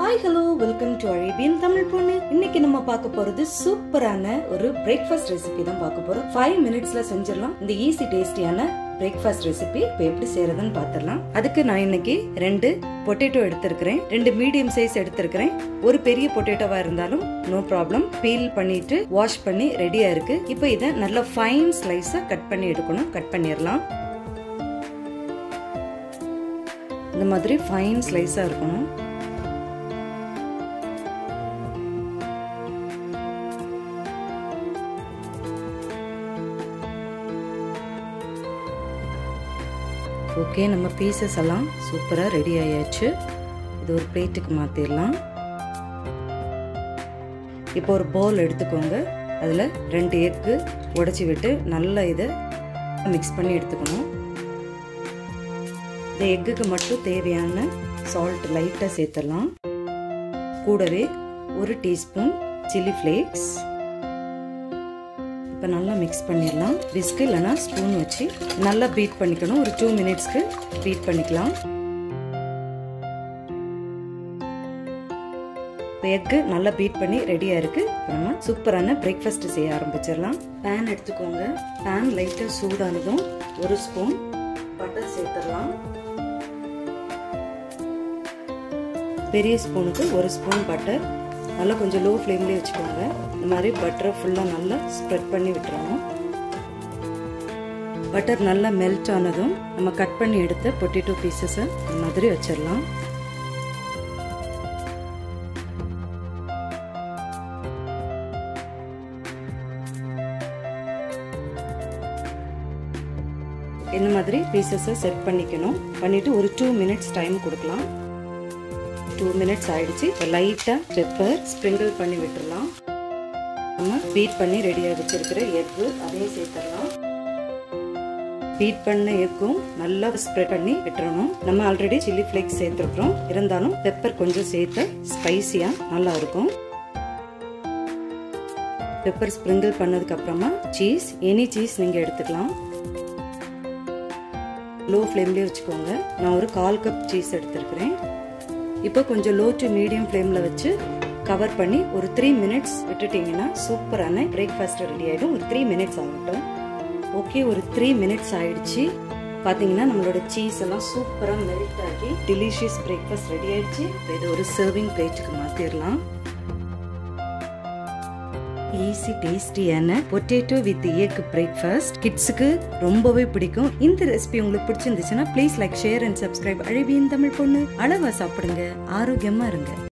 hi hello welcome to Arabian Tamil Ponnu இன்னைக்கு நம்ம பார்க்க போறது சூப்பரான ஒரு பிரேக்ஃபாஸ்ட் ரெசிபி தான் பார்க்க போறோம் ஃபைவ் மினிட்ஸ்ல செஞ்சிடலாம் இந்த ஈஸி டேஸ்டியான பிரேக்ஃபாஸ்ட் ரெசிபி இப்போ எப்படி செய்யறதுன்னு பார்த்துடலாம் அதுக்கு நான் இன்னைக்கு ரெண்டு பொட்டேட்டோ எடுத்திருக்கிறேன் ரெண்டு மீடியம் சைஸ் எடுத்திருக்கிறேன் ஒரு பெரிய பொட்டேட்டோவா இருந்தாலும் நோ ப்ராப்ளம் பீல் பண்ணிட்டு வாஷ் பண்ணி ரெடியா இருக்கு இப்போ இதை நல்ல ஃபைன் ஸ்லைஸா கட் பண்ணி எடுக்கணும் கட் பண்ணிடலாம் இந்த மாதிரி ஃபைன் ஸ்லைஸா இருக்கணும் ஓகே நம்ம பீசஸ் எல்லாம் சூப்பராக ரெடி ஆயாச்சு இது ஒரு பிளேட்டுக்கு மாற்றிடலாம் இப்போ ஒரு பவுல் எடுத்துக்கோங்க அதில் ரெண்டு எக்கு உடச்சி விட்டு நல்லா இதை மிக்ஸ் பண்ணி எடுத்துக்கணும் இந்த எக்குக்கு மட்டும் தேவையான சால்ட் லைட்டாக சேர்த்துடலாம் கூடவே ஒரு டீஸ்பூன் சில்லி ஃப்ளேக்ஸ் இப்போ நல்லா மிக்ஸ் பண்ணிடலாம் விஸ்க் இல்லைனா ஸ்பூன் வச்சு நல்லா பீட் பண்ணிக்கணும் ஒரு டூ மினிட்ஸ்க்கு பீட் பண்ணிக்கலாம் எக்கு நல்லா பீட் பண்ணி ரெடியாக இருக்கு நம்ம சூப்பரான பிரேக்ஃபாஸ்ட் செய்ய ஆரம்பிச்சிடலாம் பேன் எடுத்துக்கோங்க பேன் லைட்டாக சூடானதும் ஒரு ஸ்பூன் பட்டர் சேர்த்துடலாம் பெரிய ஸ்பூனுக்கு ஒரு ஸ்பூன் பட்டர் நல்லா கொஞ்சம் லோ ஃப்ளேம்லேயே வச்சுக்கோங்க இந்த மாதிரி பட்டரை ஃபுல்லாக நல்லா ஸ்ப்ரெட் பண்ணி விட்டுறணும் பட்டர் நல்லா மெல்ட் ஆனதும் நம்ம கட் பண்ணி எடுத்த பொட்டேட்டோ பீசஸை இந்த மாதிரி வச்சிடலாம் இந்த மாதிரி பீசஸை செட் பண்ணிக்கணும் பண்ணிட்டு ஒரு டூ மினிட்ஸ் டைம் கொடுக்கலாம் டூ மினிட்ஸ் ஆயிடுச்சு இப்போ லைட்டாக பெப்பர் ஸ்ப்ரிங்கிள் பண்ணி விட்டுடலாம் நம்ம பீட் பண்ணி ரெடியாக வச்சிருக்கிற எக்கு அதையும் சேர்த்துடலாம் பீட் பண்ண எக்கும் நல்லா ஸ்ப்ரெட் பண்ணி விட்டுறணும் நம்ம ஆல்ரெடி சில்லி ஃப்ளேக்ஸ் சேர்த்துருக்குறோம் இருந்தாலும் பெப்பர் கொஞ்சம் சேர்த்து ஸ்பைசியாக நல்லா இருக்கும் பெப்பர் ஸ்ப்ரிங்கிள் பண்ணதுக்கு அப்புறமா சீஸ் எனி சீஸ் நீங்கள் எடுத்துக்கலாம் லோ ஃப்ளேம்லேயே வச்சுக்கோங்க நான் ஒரு கால் கப் சீஸ் எடுத்துருக்கிறேன் இப்போ கொஞ்சம் லோ டு மீடியம் ஃப்ளேமில் வச்சு கவர் பண்ணி ஒரு த்ரீ மினிட்ஸ் விட்டுட்டிங்கன்னா சூப்பரான பிரேக்ஃபாஸ்ட் ரெடி ஆகிடும் ஒரு த்ரீ மினிட்ஸ் ஆகட்டும் ஓகே ஒரு த்ரீ மினிட்ஸ் ஆயிடுச்சு பார்த்தீங்கன்னா நம்மளோட சீஸ் எல்லாம் சூப்பராக மெல்ட் ஆகி டெலிஷியஸ் பிரேக்ஃபாஸ்ட் ரெடி ஆயிடுச்சு இதை ஒரு சர்விங் பிளேட்டுக்கு மாற்றிடலாம் ஈஸி டேஸ்டியான பொட்டேட்டோ வித் எக் பிரேக்ஃபாஸ்ட் கிட்ஸுக்கு ரொம்பவே பிடிக்கும் இந்த ரெசிபி உங்களுக்கு பிடிச்சிருந்துச்சுன்னா please like share and subscribe அழவியின் தமிழ் பொண்ணு அளவா சாப்பிடுங்க ஆரோக்கியமா இருங்க